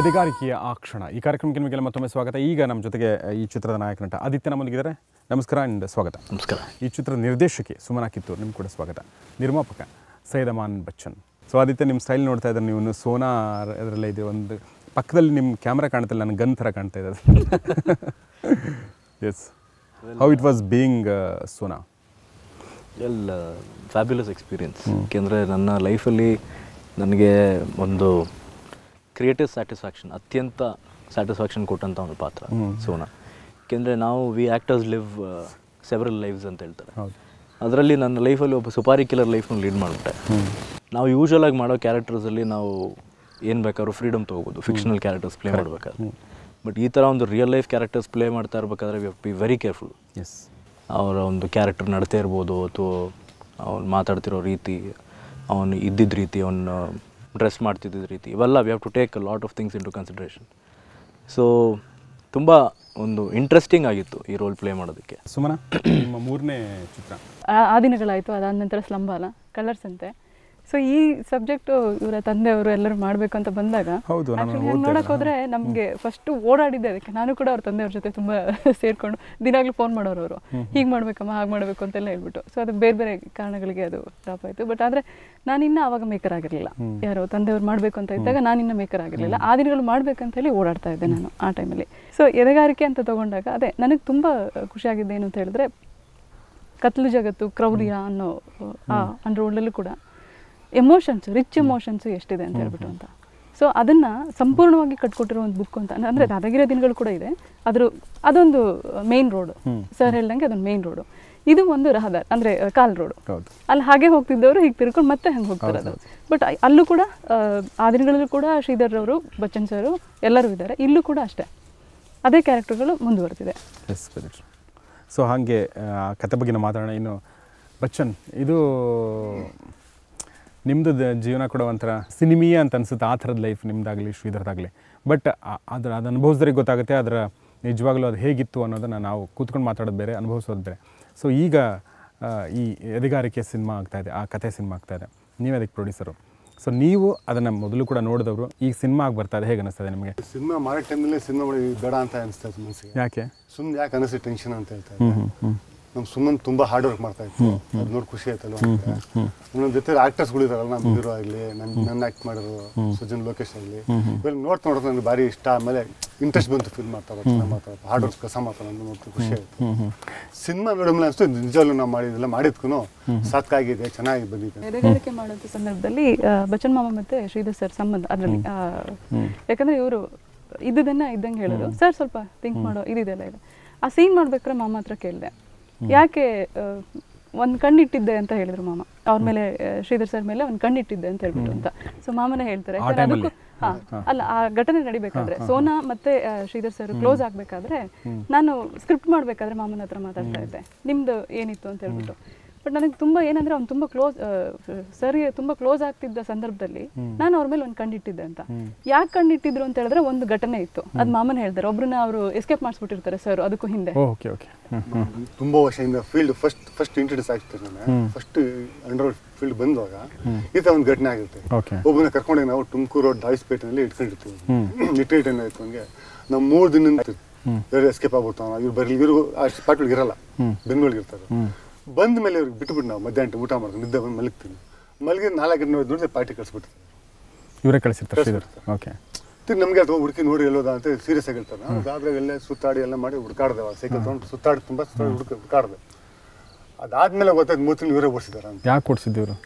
ಎದೆಗಾರಿಕೆಯ ಆ ಕ್ಷಣ ಈ ಕಾರ್ಯಕ್ರಮಕ್ಕೆ ನಿಮಗೆಲ್ಲ ಮತ್ತೊಮ್ಮೆ ಸ್ವಾಗತ ಈಗ ನಮ್ಮ ಜೊತೆಗೆ ಈ ಚಿತ್ರದ ನಾಯಕ ನಟ ಆದಿತ್ಯ ನಮ್ಮೊಂದಿಗಿದ್ದಾರೆ ನಮಸ್ಕಾರ ಆ್ಯಂಡ್ ಸ್ವಾಗತ ನಮಸ್ಕಾರ ಈ ಚಿತ್ರದ ನಿರ್ದೇಶಕಿ ಸುಮನಾ ಕಿತ್ತೂರು ನಿಮ್ಗೆ ಕೂಡ ಸ್ವಾಗತ ನಿರ್ಮಾಪಕ ಸೈಯದ್ ಅಮಾನ್ ಬಚ್ಚನ್ ಸೊ ಆದಿತ್ಯ ನಿಮ್ಮ ಸ್ಟೈಲ್ ನೋಡ್ತಾ ಇದ್ದಾರೆ ನೀವು ಸೋನಾ ಅದರಲ್ಲೇ ಇದೆ ಒಂದು ಪಕ್ಕದಲ್ಲಿ ನಿಮ್ಮ ಕ್ಯಾಮ್ರಾ ಕಾಣ್ತಿಲ್ಲ ನನಗೆ ಗನ್ ಥರ ಕಾಣ್ತಾ ಇದೆ yes how it was being Sona all fabulous experience ಏಕೆಂದರೆ ನನ್ನ ಲೈಫಲ್ಲಿ ನನಗೆ ಒಂದು ಕ್ರಿಯೇಟಿವ್ ಸ್ಯಾಟಿಸ್ಫ್ಯಾಕ್ಷನ್ ಅತ್ಯಂತ ಸ್ಯಾಟಿಸ್ಫ್ಯಾಕ್ಷನ್ ಕೊಟ್ಟಂಥ ಒಂದು ಪಾತ್ರ ಸೋನಾ ಏಕೆಂದರೆ ನಾವು we actors live several lives ಅಂತ ಹೇಳ್ತಾರೆ ಹೌದು ಅದರಲ್ಲಿ ನನ್ನ ಲೈಫಲ್ಲಿ ಒಬ್ಬ ಸುಪಾರಿ ಕಿಲ್ಲರ್ ಲೈಫ್ನ ಲೀಡ್ ಮಾಡಿಬಿಟ್ಟೆ ನಾವು ಯೂಶ್ವಲ್ ಆಗಿ ಮಾಡೋ ಕ್ಯಾರೆಕ್ಟರ್ಸಲ್ಲಿ ನಾವು ಏನು ಬೇಕಾದ್ರೂ ಫ್ರೀಡಮ್ ತೊಗೋಬೋದು ಫಿಕ್ಷನಲ್ ಕ್ಯಾರೆಕ್ಟರ್ಸ್ ಪ್ಲೇ ಮಾಡಬೇಕಾದ್ರೆ ಬಟ್ ಈ ಥರ ಒಂದು ರಿಯಲ್ ಲೈಫ್ ಕ್ಯಾರೆಕ್ಟರ್ಸ್ ಪ್ಲೇ ಮಾಡ್ತಾ ಇರಬೇಕಾದ್ರೆ we be very careful as ಅವರ ಒಂದು ಕ್ಯಾರೆಕ್ಟರ್ ನಡತೆ ಇರ್ಬೋದು ಅಥವಾ ಅವ್ನು ಮಾತಾಡ್ತಿರೋ ರೀತಿ ಅವನು ಇದ್ದಿದ್ದ ರೀತಿ ಅವನು ಡ್ರೆಸ್ ಮಾಡ್ತಿದ್ದ ರೀತಿ ಇವೆಲ್ಲ we have to take a lot of things into consideration so ತುಂಬ ಒಂದು ಇಂಟ್ರೆಸ್ಟಿಂಗ್ ಆಗಿತ್ತು ಈ ರೋಲ್ ಪ್ಲೇ ಮಾಡೋದಕ್ಕೆ ಸುಮನಾ ನಿಮ್ಮ ಮೂರನೇ ಚಿತ್ರ ಆ- ಆ ದಿನಗಳಾಯಿತು ಅದಾದ ನಂತರ ಸ್ಲಂಬಾಲ ಕಲರ್ಸ್ ಅಂತೆ ಸೊ ಈ ಸಬ್ಜೆಕ್ಟು ಇವರ ತಂದೆಯವರು ಎಲ್ಲರೂ ಮಾಡಬೇಕು ಅಂತ ಬಂದಾಗ ಹೌದು, ನಾನು actually ಓದ್ತಾ ನೋಡಕ್ ಹೋದ್ರೆ ನಮಗೆ ಫಸ್ಟ್ ಓಡಾಡಿದ್ದೆ ಅದಕ್ಕೆ ನಾನು ಕೂಡ ಅವ್ರ ತಂದೆಯವ್ರ ಜೊತೆ ತುಂಬ ಸೇರ್ಕೊಂಡು ದಿನಾಗ್ಲೂ ಫೋನ್ ಮಾಡೋರು ಅವರು ಹೀಗೆ ಮಾಡ್ಬೇಕಮ್ಮ ಹಾಗೆ ಮಾಡಬೇಕು ಅಂತೆಲ್ಲ ಹೇಳ್ಬಿಟ್ಟು ಸೊ ಅದು ಬೇರೆ ಬೇರೆ ಕಾರಣಗಳಿಗೆ ಅದು ಡ್ರಾಪ್ ಆಯಿತು ಬಟ್ ಆದರೆ ನಾನಿನ್ನ ಆವಾಗ ಮೇಕರ್ ಆಗಿರಲಿಲ್ಲ ಯಾರು ತಂದೆಯವ್ರು ಮಾಡಬೇಕು ಅಂತ ಇದ್ದಾಗ ನಾನಿನ್ನ ಮೇಕರ್ ಆಗಿರಲಿಲ್ಲ ಆ ದಿನಗಳು ಮಾಡ್ಬೇಕಂತ ಹೇಳಿ ಓಡಾಡ್ತಾ ಇದ್ದೆ ನಾನು ಆ ಟೈಮಲ್ಲಿ ಸೊ ಎದೆಗಾರಿಕೆ ಅಂತ ತಗೊಂಡಾಗ ಅದೇ ನನಗೆ ತುಂಬ ಖುಷಿಯಾಗಿದ್ದು ಏನು ಅಂತ ಹೇಳಿದ್ರೆ ಕತ್ಲು ಜಗತ್ತು ಕ್ರೌರ್ಯ ಅನ್ನೋ ಆ ಅಂಡರ್ವರ್ಲ್ಡಲ್ಲೂ ಕೂಡ ಎಮೋಷನ್ಸ್ ರಿಚ್ ಎಮೋಷನ್ಸ್ ಎಷ್ಟಿದೆ ಅಂತ ಹೇಳ್ಬಿಟ್ಟು ಅಂತ ಸೊ ಅದನ್ನು ಸಂಪೂರ್ಣವಾಗಿ ಕಟ್ಕೊಟ್ಟಿರೋ ಒಂದು ಬುಕ್ ಅಂತ ಅಂದರೆ ದಾದಾಗಿರೋ ದಿನಗಳು ಕೂಡ ಇದೆ ಅದ್ರ ಅದೊಂದು ಮೇನ್ ರೋಡು ಸರ್ ಹೇಳ್ದಂಗೆ ಅದೊಂದು ಮೇನ್ ರೋಡು ಇದು ಒಂದು ರಹದಾರಿ ಅಂದರೆ ಕಾಲ್ ರೋಡು ಹೌದು ಅಲ್ಲಿ ಹಾಗೆ ಹೋಗ್ತಿದ್ದವರು ಹೀಗೆ ತಿರ್ಕೊಂಡು ಮತ್ತೆ ಹಂಗೆ ಹೋಗ್ತಾರೆ ಅದು ಬಟ್ ಅಲ್ಲೂ ಕೂಡ ಆ, ಆ ದಿನಗಳಲ್ಲೂ ಕೂಡ ಶ್ರೀಧರ್ ಅವರು ಬಚ್ಚನ್ ಸರು ಎಲ್ಲರೂ ಇದ್ದಾರೆ ಇಲ್ಲೂ ಕೂಡ ಅಷ್ಟೇ ಅದೇ ಕ್ಯಾರೆಕ್ಟರ್ಗಳು ಮುಂದುವರೆದಿದೆ ಎಸ್ ವೆರಿ ಸೊ ಹಾಗೆ ಆ, ಕತೆ ಬಗ್ಗೆ ನಾವು ಮಾತಾಡೋಣ ಇನ್ನು ಬಚ್ಚನ್ ಇದು ನಿಮ್ಮದು ಜೀವನ ಕೂಡ ಒಂಥರ ಸಿನಿಮೀಯ ಅಂತ ಅನ್ಸುತ್ತೆ ಆ ಥರದ ಲೈಫ್ ನಿಮ್ಮದಾಗಲಿ ಶ್ರೀಧರ್ದಾಗಲಿ ಬಟ್ ಅದರ ಅದು ಅನುಭವಿಸಿದ್ರೆ ಗೊತ್ತಾಗುತ್ತೆ ಅದರ ನಿಜವಾಗ್ಲೂ ಅದು ಹೇಗಿತ್ತು ಅನ್ನೋದನ್ನು ನಾವು ಕೂತ್ಕೊಂಡು ಮಾತಾಡೋದು ಬೇರೆ ಅನುಭವಿಸೋದು ಬೇರೆ ಸೊ ಈಗ ಆ, ಈ ಎದೆಗಾರಿಕೆ ಸಿನಿಮಾ ಆಗ್ತಾ ಇದೆ ಆ ಕತೆ ಸಿನಿಮಾ ಆಗ್ತಾ ಇದೆ ನೀವೇ ಅದಕ್ಕೆ ಪ್ರೊಡ್ಯೂಸರು ಸೊ ನೀವು ಅದನ್ನು ಮೊದಲು ಕೂಡ ನೋಡಿದವರು ಈಗ ಸಿನಿಮಾ ಆಗಿ ಬರ್ತಾ ಇದೆ ಹೇಗೆ ಅನಿಸ್ತದೆ ನಿಮಗೆ ಸಿನಿಮಾ ಮಾಡೋ ಟೈಮಲ್ಲಿ ಸಿನಿಮಾ ಮಾಡಿ ಬೇಡ ಅಂತ ಅನಿಸ್ತಾ ಇತ್ತು ಮನಸ್ಸಿಗೆ ಯಾಕೆ ಸುಮ್ಮನೆ ಯಾಕೆ ಅನಿಸಿ ಟೆನ್ಷನ್ ಅಂತ ಹೇಳ್ತಾ ಇದ್ದೆ ನಮ್ಮ ಸುಮ್ಮನೆ ತುಂಬಾ ಹಾರ್ಡ್ ವರ್ಕ್ ಮಾಡ್ತಾ ಇತ್ತು ಅದು ನೋಡಿ ಖುಷಿ ಆಯ್ತಲ್ಲ ಅಂತ ನನ್ನ ಜೊತೆ ಆಕ್ಟರ್ಸ್ಗಳು ಇದಾರಲ್ಲ ನಮ್ಮ ಹೀರೋ ಆಗಲಿ ನನ್ನ ನನ್ನ ಆಕ್ಟ್ ಮಾಡಿರೋ ಸುಜನ್ ಲೋಕೇಶ್ ಆಗಲಿ ಇವೆಲ್ಲ ನೋಡ್ತಾ ನೋಡ್ತಾ ನನಗೆ ಭಾರಿ ಇಷ್ಟ ಆಮೇಲೆ ಇಂಟ್ರೆಸ್ಟ್ ಬಂತು ಫಿಲ್ಮ್ ಮಾಡ್ತಾ ಚೆನ್ನಾಗಿ ಮಾತಾಡ್ತಾ ಹಾರ್ಡ್ ವರ್ಕ್ ಕೆಲಸ ಮಾಡ್ತಾ ಅಂತ ನೋಡ್ತಾ ಖುಷಿ ಆಯ್ತು ಸಿನಿಮಾ ನೋಡಿದ್ಮೇಲೆ ಅನಿಸ್ತು ನಿಜವಾಗ್ಲೂ ನಾವು ಮಾಡಿದ್ದೆಲ್ಲ ಮಾಡಿದ್ಕು ಸಾಕಾಗಿದೆ ಚೆನ್ನಾಗಿ ಬಂದಿದೆ ಎದೆಗಾರಿಕೆ ಮಾಡುವಂಥ ಸಂದರ್ಭದಲ್ಲಿ ಆ, ಬಚ್ಚನ್ ಮಾಮ ಮತ್ತೆ ಶ್ರೀಧರ್ ಸರ್ ಸಂಬಂಧ ಅದರಲ್ಲಿ ಯಾಕಂದ್ರೆ ಇವರು ಇದ್ದದನ್ನ ಇದ್ದಂಗೆ ಹೇಳೋದು ಸರ್ ಸ್ವಲ್ಪ ಥಿಂಕ್ ಮಾಡೋ ಇದಿದೆಲ್ಲ ಇದೆ ಆ ಸೀನ್ ಮಾಡ್ಬೇಕಾದ್ರೆ ಮಾಮ ಹತ್ರ ಕೇಳಿದೆ ಯಾಕೆ ಒಂದು ಕಣ್ಣಿಟ್ಟಿದ್ದೆ ಅಂತ ಹೇಳಿದ್ರು ಮಾಮ ಅವ್ರ ಮೇಲೆ ಆ, ಶ್ರೀಧರ್ ಸರ್ ಮೇಲೆ ಒಂದು ಕಣ್ಣಿಟ್ಟಿದ್ದೆ ಅಂತ ಹೇಳ್ಬಿಟ್ಟು ಅಂತ ಸೊ ಮಾಮನೇ ಹೇಳ್ತಾರೆ ಆ ಯಾಕಂದ್ರೆ time ಅದಕ್ಕೂ ಹಾ ಅಲ್ಲ ಆ ಘಟನೆ ನಡಿಬೇಕಾದ್ರೆ ಸೋನಾ ಮತ್ತೆ ಆ, ಶ್ರೀಧರ್ ಸರ್ ಕ್ಲೋಸ್ ಆಗ್ಬೇಕಾದ್ರೆ ನಾನು ಸ್ಕ್ರಿಪ್ಟ್ ಮಾಡ್ಬೇಕಾದ್ರೆ ಮಾಮನ ಹತ್ರ ಮಾತಾಡ್ತಾ ಇದ್ದೆ ನಿಮ್ದು ಏನಿತ್ತು ಅಂತ ಹೇಳ್ಬಿಟ್ಟು ಬಟ್ ನನಗೆ ತುಂಬ ಏನಂದ್ರೆ ಅವ್ನು ತುಂಬ ಕ್ಲೋಸ್ ಸರಿಗೆ ತುಂಬ ಕ್ಲೋಸ್ ಆಗ್ತಿದ್ದ ಸಂದರ್ಭದಲ್ಲಿ ನಾನು ಅವ್ರ ಮೇಲೆ ಒಂದು ಕಣ್ಣಿಟ್ಟಿದ್ದೆ ಅಂತ ಯಾಕೆ ಕಣ್ಣಿಟ್ಟಿದ್ರು ಅಂತ ಹೇಳಿದ್ರೆ ಒಂದು ಘಟನೆ ಇತ್ತು ಅದು ಮಾಮನ ಹೇಳ್ತಾರೆ ಒಬ್ರನ್ನ ಅವರು ಎಸ್ಕೇಪ್ ಮಾಡಿಸ್ಬಿಟ್ಟಿರ್ತಾರೆ ಸರ್ ಅದಕ್ಕೂ ಹಿಂದೆ ಓಕೆ ಓಕೆ ಹ್ಞೂ ತುಂಬಾ ವರ್ಷದಿಂದ ಫೀಲ್ಡ್ ಫಸ್ಟ್ ಫಸ್ಟ್ ಇಂಟ್ರೊಡ್ಯೂಸ್ ಆಗ್ತಾರೆ ನಾನು ಫಸ್ಟ್ ಅಂಡರ್ ಫೀಲ್ಡ್ ಬಂದಾಗ ಈ ತರ ಒಂದು ಘಟನೆ ಆಗಿರುತ್ತೆ ಓಕೆ ಒಬ್ಬನ ಕರ್ಕೊಂಡೋಗಿ ನಾವು ತುಮಕೂರು ರೋಡ್ ದಾವಿಸ್ಪೇಟೆನಲ್ಲಿ ಇಟ್ಕೊಂಡಿರ್ತೀವಿ ಇಟ್ಟಿಟ್ಟು ಏನಾಯ್ತು ಹಂಗೆ ನಾವು ಮೂರು ದಿನದಿಂದ ಬೇರೆ ಎಸ್ಕೇಪ್ ಆಗ್ಬಿಡ್ತಾವ ಇವ್ರು ಬರಲಿ ಇವ್ರು ಆ ಸ್ಪಾಟ್ಗಳಿಗೆ ಇರಲ್ಲ ಬೆಂಗಳೂರಿಗೆ ಇರ್ತಾರೆ ಬಂದ ಮೇಲೆ ಇವ್ರಿಗೆ ಬಿಟ್ಬಿಟ್ಟು ನಾವು ಮಧ್ಯಾಹ್ನ ಊಟ ಮಾಡ್ಕೊಂಡು ನಿದ್ದೆ ಬಂದು ಮಲಗ್ತೀವಿ ಮಲಗಿ ನಾಲ್ಕು ಗಂಟೆ ನೋಡಿದ್ರೆ ಪಾರ್ಟಿ ಕಳಿಸ್ಬಿಡ್ತಾರೆ ಇವರೇ ಕಳಿಸಿರ್ತಾರೆ ಶ್ರೀಧರ್ ಓಕೆ ತಿರ್ಗಿ ನಮಗೆ ಅಥವಾ ಹುಡುಕಿ ನೋಡಿ ಎಲ್ಲೋದ ಅಂತ ಸೀರಿಯಸ್ ಆಗಿ ಹೇಳ್ತಾರೆ ಅದಾದ್ರೆ ಎಲ್ಲ ಸುತ್ತಾಡಿ ಎಲ್ಲ ಮಾಡಿ ಹುಡ್ಕಾಡ್ದೆ ಸೈಕಲ್ ತೊಗೊಂಡು ಸುತ್ತಾಡಿ ತುಂಬ ಸುತ್ತಾಡಿ ಹುಡುಕ ಹುಡ್ಕಾಡ್ದೆ ಅದಾದ್ಮೇಲೆ ಗೊತ್ತಾಯ್ತು ಮೂರು ತಿಂಗಳು ಇವರೇ ಓಡಿಸಿದಾರೆ ಅಂತ ಯಾಕೆ ಕೊಡ್ಸಿದ್ದೀವರು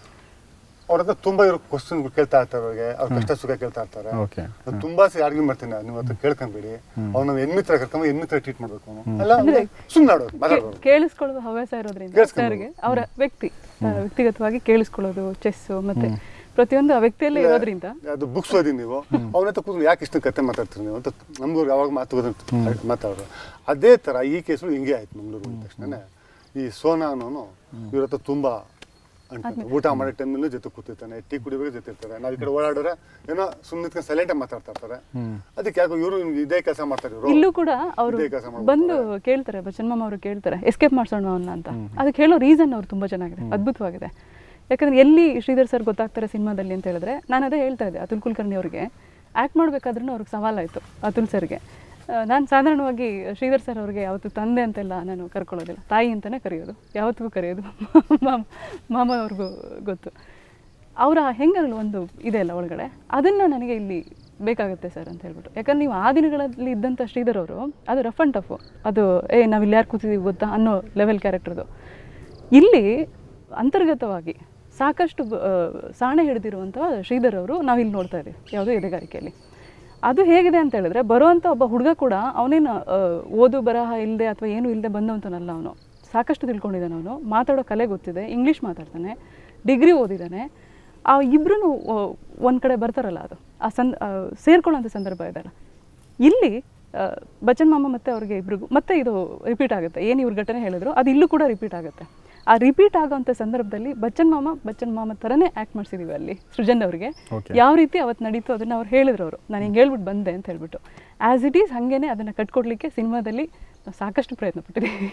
ಅವ್ರ ಹತ್ರ ತುಂಬಾ ಇವ್ರು ಕ್ವಶನ್ ಕೇಳ್ತಾ ಇರ್ತಾರೆ ಅವ್ರಿಗೆ ಅವ್ರ ಕಷ್ಟ ಸುಖ ಕೇಳ್ತಾ ಇರ್ತಾರೆ ಓಕೆ ನಾನು ತುಂಬಾ ಸರಿ ಆರ್ಗ್ಯೂ ಮಾಡ್ತೀನಿ ನೀವು ಹತ್ರ ಕೇಳ್ಕೊಂಬೇಡಿ ಅವ್ನ ಹೆಣ್ಮಿತ್ರ ಕರ್ಕೊಂಬ ಹೆಣ್ಮಿತ್ರ ಟ್ರೀಟ್ ಮಾಡ್ಬೇಕು ಅವನು ಅಲ್ಲ ಸುಮ್ಮನೆ ಆಡೋದು ಮಾತಾಡೋದು ಕೇಳಿಸ್ಕೊಳ್ಳೋದು ಹವ್ಯಾಸ ಇರೋದ್ರಿಂದ ಕೇಳಿಸ್ಕೊಳ್ಳೋದು. ಸರ್ಗೆ ಅವರ ವ್ಯಕ್ತಿ ಆ, ವ್ಯಕ್ತಿಗತವಾಗಿ ಕೇಳಿಸ್ಕೊಳ್ಳೋದು ಚೆಸ್ಸು ಮತ್ತೆ ಪ್ರತಿಯೊಂದು ಆ ವ್ಯಕ್ತಿಯಲ್ಲೇ ಇರೋದ್ರಿಂದ ಅದು ಬುಕ್ಸ್ ಓದಿ ನೀವು ಅವನ ಹತ್ರ ಕೂತ್ಕೊಂಡು ಯಾಕೆ ಇಷ್ಟು ಕತೆ ಮಾತಾಡ್ತೀರಿ ನೀವು ಅಂತ ನಮ್ಗೂ ಯಾವಾಗ ಮಾತು ಮಾತಾಡೋರು ಅದೇ ತರ ಈ ಕೇಸು ಹಿಂಗೆ ಆಯ್ತು ಮಂಗಳೂರು ಅಂದ ತಕ್ಷಣ ಈ ಸೋನಾ ಅನ್ನೋನು ಇವ್ರ ಹತ್ರ ತುಂಬಾ ಅಂಟ್ಕೊಂತ. ಊಟ ಮಾಡೋ ಟೈಮಲ್ಲೂ ಜೊತೆ ಕೂತಿರ್ತಾನೆ ಟೀ ಕುಡಿಬೇಕು ಜೊತೆ ಇರ್ತಾರೆ ನಾವು ಈ ಕಡೆ ಓಡಾಡಿದ್ರೆ ಏನೋ ಸುಮ್ಮನೆ ಸೈಲೆಂಟ್ ಮಾತಾಡ್ತಾ ಇರ್ತಾರೆ ಅದಕ್ಕೆ ಯಾಕೋ ಇವರು ಇದೇ ಕೆಲಸ ಮಾಡ್ತಾರೆ ಇವರು ಇಲ್ಲೂ ಕೂಡ ಅವರು ಇದೇ ಕೆಲಸ ಮಾಡ್ಬಿಡ್ತಾರೆ. ಬಂದು ಕೇಳ್ತಾರೆ ಬಚ್ಚನ್ ಮಾಮ ಅವರು ಕೇಳ್ತಾರೆ ಎಸ್ಕೇಪ್ ಮಾಡ್ಸೋಣ ಅವನ್ನ ಅಂತ ಅದಕ್ಕೆ ಹೇಳೋ ರೀಸನ್ ಅವ್ರು ತುಂಬಾ ಚೆನ್ನಾಗಿದೆ ಅದ್ಭುತವಾಗಿದೆ ಯಾಕಂದ್ರೆ ಎಲ್ಲಿ ಶ್ರೀಧರ್ ಸರ್ ಗೊತ್ತಾಗ್ತಾರೆ ಸಿನಿಮಾದಲ್ಲಿ ಅಂತ ಹೇಳಿದ್ರೆ ನಾನು ಅದೇ ಹೇಳ್ತಾ ಇದ್ದೆ ಅತುಲ್ ಕುಲಕರ್ಣಿ ಅವ್ರಿಗೆ ಆ್ಯಕ್ಟ್ ಮಾಡಬೇಕಾದ್ರೂ ಅವ್ರಿಗೆ ಸವಾಲಾಯಿತು ಅತುಲ್ ಸರ್ಗೆ ನಾನು ಸಾಧಾರಣವಾಗಿ ಶ್ರೀಧರ್ ಸರ್ ಅವ್ರಿಗೆ ಯಾವತ್ತೂ ತಂದೆ ಅಂತೆಲ್ಲ ನಾನು ಕರ್ಕೊಳ್ಳೋದಿಲ್ಲ ತಾಯಿ ಅಂತಲೇ ಕರೆಯೋದು ಯಾವತ್ತಿಗೂ ಕರೆಯೋದು ಮಾಮ ಮಾಮ ಅವ್ರಿಗೂ ಗೊತ್ತು ಅವರ ಹೆಂಗಗಳು ಒಂದು ಇದೆ ಅಲ್ಲ ಒಳಗಡೆ ಅದನ್ನು ನನಗೆ ಇಲ್ಲಿ ಬೇಕಾಗುತ್ತೆ ಸರ್ ಅಂತ ಹೇಳ್ಬಿಟ್ಟು ಯಾಕಂದ್ರೆ ನೀವು ಆ ದಿನಗಳಲ್ಲಿ ಇದ್ದಂಥ ಶ್ರೀಧರ್ ಅವರು ಅದು ರಫ್ ಆ್ಯಂಡ್ ಟಫು ಅದು ಏ ನಾವು ಇಲ್ಲಿ ಯಾರು ಕೂತಿದ್ದೀವಿ ಗೊತ್ತಾ ಅನ್ನೋ ಲೆವೆಲ್ ಕ್ಯಾರೆಕ್ಟರ್ದು ಇಲ್ಲಿ ಅಂತರ್ಗತವಾಗಿ ಸಾಕಷ್ಟು ಬ- ಆ, ಸಾಣೆ ಹಿಡಿದಿರುವಂಥ ಶ್ರೀಧರ್ ಅವರು ನಾವಿಲ್ಲಿ ನೋಡ್ತಾ ಇದ್ದೀವಿ ಯಾವುದೋ ಎದೆಗಾರಿಕೆಯಲ್ಲಿ ಅದು ಹೇಗಿದೆ ಅಂತ ಹೇಳಿದ್ರೆ ಬರುವಂಥ ಒಬ್ಬ ಹುಡುಗ ಕೂಡ ಅವನೇನು ಓದು ಬರಹ ಇಲ್ಲದೆ ಅಥವಾ ಏನು ಇಲ್ಲದೆ ಬಂದವಂತನಲ್ಲ ಅವನು ಸಾಕಷ್ಟು ತಿಳ್ಕೊಂಡಿದ್ದಾನೆ ಅವನು ಮಾತಾಡೋ ಕಲೆ ಗೊತ್ತಿದೆ ಇಂಗ್ಲೀಷ್ ಮಾತಾಡ್ತಾನೆ ಡಿಗ್ರಿ ಓದಿದ್ದಾನೆ ಆ ಇಬ್ಬರೂ ಒಂದು ಕಡೆ ಬರ್ತಾರಲ್ಲ ಅದು ಆ ಸಂದ್ ಆ, ಸೇರ್ಕೊಳ್ಳೋಂಥ ಸಂದರ್ಭ ಇದೆಲ್ಲ ಇಲ್ಲಿ ಆ, ಬಚ್ಚನ್ ಮಾಮ ಮತ್ತು ಅವ್ರಿಗೆ ಇಬ್ರಿಗೂ ಮತ್ತೆ ಇದು ರಿಪೀಟ್ ಆಗುತ್ತೆ ಏನು ಇವ್ರ ಘಟನೆ ಹೇಳಿದ್ರು ಅದು ಇಲ್ಲೂ ಕೂಡ ರಿಪೀಟ್ ಆಗುತ್ತೆ ಆ ರಿಪೀಟ್ ಆಗೋಂಥ ಸಂದರ್ಭದಲ್ಲಿ ಬಚ್ಚನ್ ಮಾಮ ಬಚ್ಚನ್ ಮಾಮ ಥರನೇ ಆ್ಯಕ್ಟ್ ಮಾಡಿಸಿದೀವಿ ಅಲ್ಲಿ ಸೃಜನ್ ಅವರಿಗೆ Okay. ಯಾವ ರೀತಿ ಅವತ್ತು ನಡೀತು ಅದನ್ನು ಅವ್ರು ಹೇಳಿದ್ರು ಅವರು ನಾನು ಹಿಂಗೆ ಹೇಳ್ಬಿಟ್ಟು ಬಂದೆ ಅಂತ ಹೇಳ್ಬಿಟ್ಟು ಆ್ಯಸ್ ಇಟ್ ಈಸ್ ಹಾಗೇನೆ ಅದನ್ನು ಕಟ್ಕೊಡ್ಲಿಕ್ಕೆ ಸಿನಿಮಾದಲ್ಲಿ ನಾವು ಸಾಕಷ್ಟು ಪ್ರಯತ್ನ ಪಟ್ಟಿದ್ದೀವಿ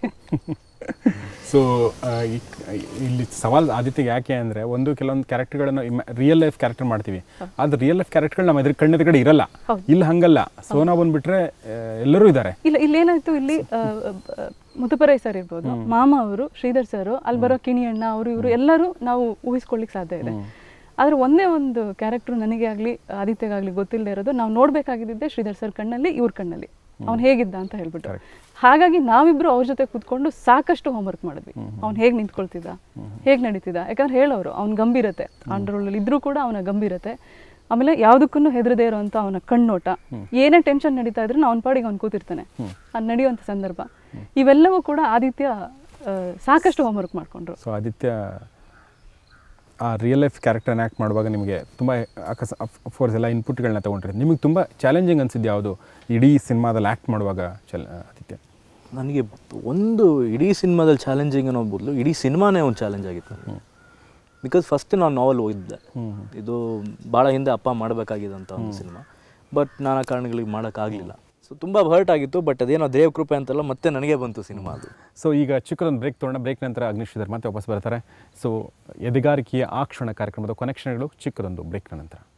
ಸೊ ಇಲ್ಲಿ ಸವಾಲ್ ಆದಿತ್ಯಗೆ ಯಾಕೆ ಅಂದರೆ ಒಂದು ಕೆಲವೊಂದು ಕ್ಯಾರೆಕ್ಟರ್ಗಳನ್ನು ರಿಯಲ್ ಲೈಫ್ ಕ್ಯಾರೆಕ್ಟರ್ ಮಾಡ್ತೀವಿ ಅದು ರಿಯಲ್ ಲೈಫ್ ಕ್ಯಾರೆಕ್ಟರ್ಗಳು ನಮ್ಮ ಎದುರು ಕಣ್ಣೆದುರುಗಡೆ ಇರಲ್ಲ ಹೌದು. ಇಲ್ಲಿ ಹಂಗಲ್ಲ ಸೋನಾ ಬಂದ್ಬಿಟ್ರೆ ಆ, ಎಲ್ಲರೂ ಇದ್ದಾರೆ ಇಲ್ಲ ಇಲ್ಲೇನಾಯ್ತು ಇಲ್ಲಿ ಆ, ಆ, ಮುತುಪರೈ ಸರ್ ಇರ್ಬೋದು ಮಾಮ ಅವರು ಶ್ರೀಧರ್ ಸರ್ ಅಲ್ಲಿ ಬರೋ ಕಿಣಿಯಣ್ಣ ಅವರು ಇವರು ಎಲ್ಲರೂ ನಾವು ಊಹಿಸ್ಕೊಳ್ಳಿಕ್ಕೆ ಸಾಧ್ಯ ಇದೆ ಆದ್ರೆ ಒಂದೇ ಒಂದು ಕ್ಯಾರೆಕ್ಟರ್ ನನಗೆ ಆಗಲಿ ಆದಿತ್ಯಗಾಗಲಿ ಗೊತ್ತಿಲ್ಲದೆ ಇರೋದು ನಾವು ನೋಡಬೇಕಾಗಿದ್ದೆ ಶ್ರೀಧರ್ ಸರ್ ಕಣ್ಣಲ್ಲಿ ಇವ್ರ ಕಣ್ಣಲ್ಲಿ ಅವ್ನು ಹೇಗಿದ್ದ ಅಂತ ಹೇಳ್ಬಿಟ್ಟು ಹಾಗಾಗಿ ನಾವಿಬ್ರು ಅವ್ರ ಜೊತೆ ಕೂತ್ಕೊಂಡು ಸಾಕಷ್ಟು ಹೋಮ್ವರ್ಕ್ ಮಾಡಿದ್ವಿ ಅವ್ನು ಹೇಗೆ ನಿಂತ್ಕೊಳ್ತಿದ್ದ ಹೇಗೆ ನಡೀತಿದ್ದ ಯಾಕಂದ್ರೆ ಹೇಳೋರು ಅವ್ನ ಗಂಭೀರತೆ ಅಂಡರ್ವರ್ಲ್ಡ್ ಇದ್ರೂ ಕೂಡ ಅವನ ಗಂಭೀರತೆ ಆಮೇಲೆ ಯಾವುದಕ್ಕೂ ಹೆದರದೇ ಇರೋಂಥ ಅವನ ಕಣ್ಣೋಟ ಏನೇ ಟೆನ್ಷನ್ ನಡೀತಾ ಇದ್ರೂ ಅವನ ಪಾಡಿಗೆ ಅವ್ನು ಕೂತಿರ್ತಾನೆ ಅದು ನಡೆಯುವಂಥ ಸಂದರ್ಭ ಇವೆಲ್ಲವೂ ಕೂಡ ಆದಿತ್ಯ ಆ, ಸಾಕಷ್ಟು ಹೋಮ್ವರ್ಕ್ ಮಾಡ್ಕೊಂಡ್ರು ಸೊ ಆದಿತ್ಯ ಆ ರಿಯಲ್ ಲೈಫ್ ಕ್ಯಾರೆಕ್ಟರ್ನ ಆ್ಯಕ್ಟ್ ಮಾಡುವಾಗ ನಿಮಗೆ ತುಂಬ ಅಕಸ್ ಅಫ್ಕೋರ್ಸ್ ಎಲ್ಲ ಇನ್ಪುಟ್ಗಳನ್ನ ತೊಗೊಂಡಿರಿ ನಿಮಗೆ ತುಂಬ ಚಾಲೆಂಜಿಂಗ್ ಅನ್ಸಿದ್ದು ಯಾವುದು ಇಡೀ ಸಿನಿಮಾದಲ್ಲಿ ಆ್ಯಕ್ಟ್ ಮಾಡುವಾಗ ಚಲ್ ಆದಿತ್ಯ ನನಗೆ ಒಂದು ಇಡೀ ಸಿನಿಮಾದಲ್ಲಿ ಚಾಲೆಂಜಿಂಗ್ ಅನ್ನೋ ಬದಲು ಇಡೀ ಸಿನಿಮಾನೇ ಒಂದು ಚಾಲೆಂಜ್ ಆಗಿತ್ತು ನನಗೆ ಬಿಕಾಸ್ ಫಸ್ಟ್ ನಾನು ನಾವೆಲ್ ಓದಿದ್ದೆ ಇದು ಭಾಳ ಹಿಂದೆ ಅಪ್ಪ ಮಾಡಬೇಕಾಗಿದ್ದಂಥ ಒಂದು ಸಿನಿಮಾ ಬಟ್ ನಾನಾ ಕಾರಣಗಳಿಗೆ ಮಾಡೋಕ್ಕಾಗಲಿಲ್ಲ ಸೊ ತುಂಬ ಹರ್ಟ್ ಆಗಿತ್ತು ಬಟ್ ಅದೇನೋ ದೇವ್ ಕೃಪೆ ಅಂತಲ್ಲ ಮತ್ತೆ ನನಗೆ ಬಂತು ಸಿನಿಮಾ ಅದು ಸೊ ಈಗ ಚಿಕ್ಕದೊಂದು ಬ್ರೇಕ್ ತೊಗೊಂಡ ಬ್ರೇಕ್ ನಂತರ ಅಗ್ನಿಶ್ರೀಧರ್ ಮತ್ತೆ ವಾಪಸ್ ಬರ್ತಾರೆ ಸೊ ಎದೆಗಾರಿಕೆಯ ಆ ಕ್ಷಣ ಕಾರ್ಯಕ್ರಮದ ಕೊನೆಕ್ಷನ್ಗಳು ಚಿಕ್ಕದೊಂದು ಬ್ರೇಕ್ನ ನಂತರ